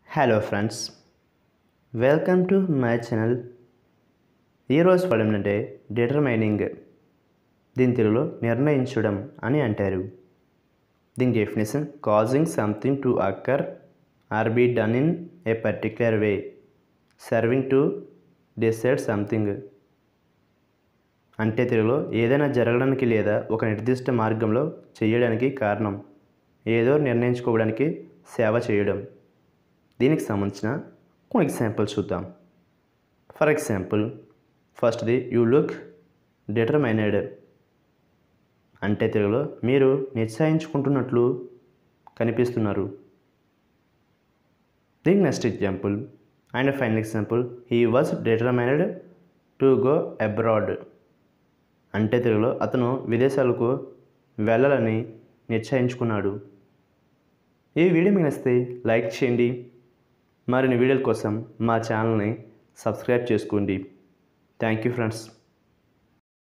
hello friends welcome to my channel ఈరోజు పదం అంటే డిటర్మైనింగ్ దీని తెలుగులో నిర్ణయించడం అని అంటారు దీని definition causing something to occur or be done in a particular way serving to decide something అంటే తెలుగులో ఏదైనా జరగడానికి లేదా ఒక నిర్దిష్ట మార్గంలో చేయడానికి కారణం ఏదో నిర్ణయించుకోవడానికి సేవ చేయడం దీనికి సంబంధించిన కొన్ని ఎగ్జాంపుల్స్ చూద్దాం ఫర్ ఎగ్జాంపుల్ ఫస్ట్ది యూ లుక్ డిటర్మైనెడ్ అంటే తెలుగులో మీరు నిశ్చయించుకుంటున్నట్లు కనిపిస్తున్నారు దీనికి next example and final example he was determined to go abroad అంటే తెలుగులో అతను విదేశాలకు వెళ్ళాలని నిశ్చయించుకున్నాడు ఈ వీడియో మీకు నచ్చితే లైక్ చేయండి మరిన్ని వీడియోల కోసం మా ఛానల్ని సబ్స్క్రైబ్ చేసుకోండి థ్యాంక్ యూ ఫ్రెండ్స్